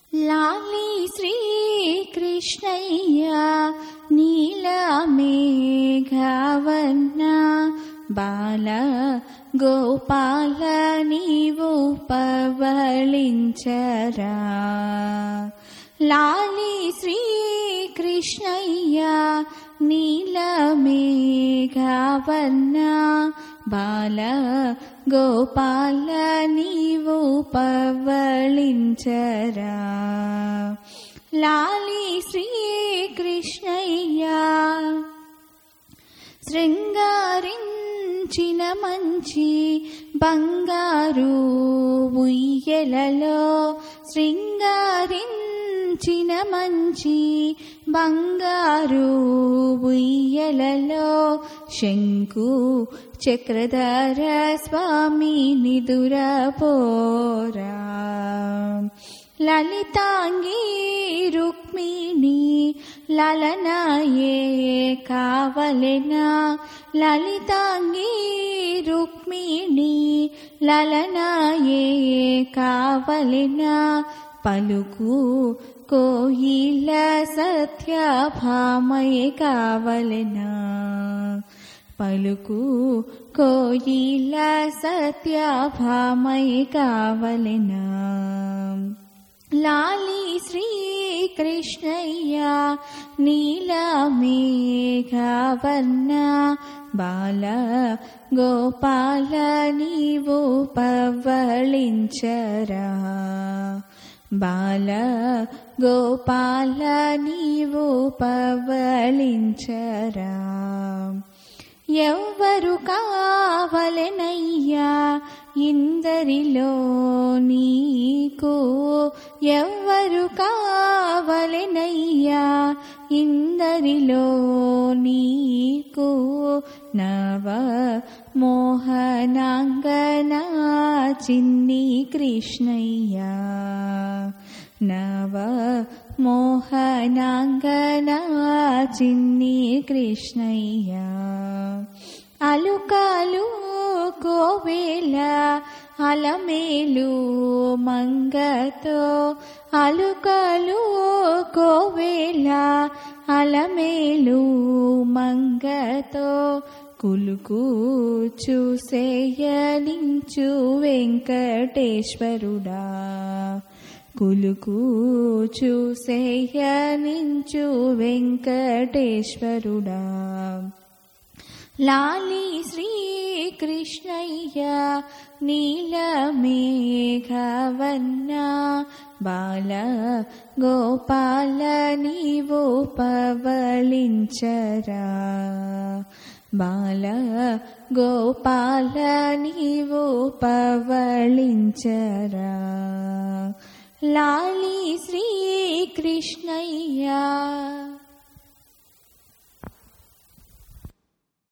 లాలి శ్రీకృష్ణయ్య నీలమేఘవన్న బాల గోపాల నీవు పవళించరా లాలి శ్రీకృష్ణయ్య నీలమేఘవన్న బాల గోపాల నీవు పవళించరా లాలి శ్రీకృష్ణయ్య శృంగారించిన మంచి బంగారు ఉయ్యలలో శృంగారించిన మంచి బంగారు ఉయ్యలలో శంకు చక్రధర స్వామి నిదురపోరా లలితాంగి రుక్మిణి లలనాయే కావలెనా లలితాంగి రుక్మిణి లలనాయే కావలెనా పలుకు కోయిల సత్యభామయే కావలెనా పలుకు కోయిల సత్యభామయే కావలెనా లాలి శ్రీకృష్ణయ్య నీలమేఘవర్ణ బాల గోపాల నీవు పవళించరా బాల గోపాల నీవు పవళించరా ఎవ్వరు కావలెనయ్యా ఇందరిలో నీకు ఎవ్వరు కావలెనయ్యా ఇందరిలో నీకు నవ మోహనాంగనా చిన్ని కృష్ణయ్యా నవ మోహనాంగనా చిన్ని కృష్ణయ్యా అలుకాలు కోవేల అలమేలు మంగతో అలుకలు కోవేల అలమేలు మంగతో కులుకు చూసేయలించు వెంకటేశ్వరుడా కులుకు చూసేయనించు వెంకటేశ్వరుడా లాలి శ్రీకృష్ణయ్య నీలమేఘవన్న బాల గోపాల నీవు పవళించరా బాల గోపాల నీవు పవళించరా లాలి శ్రీ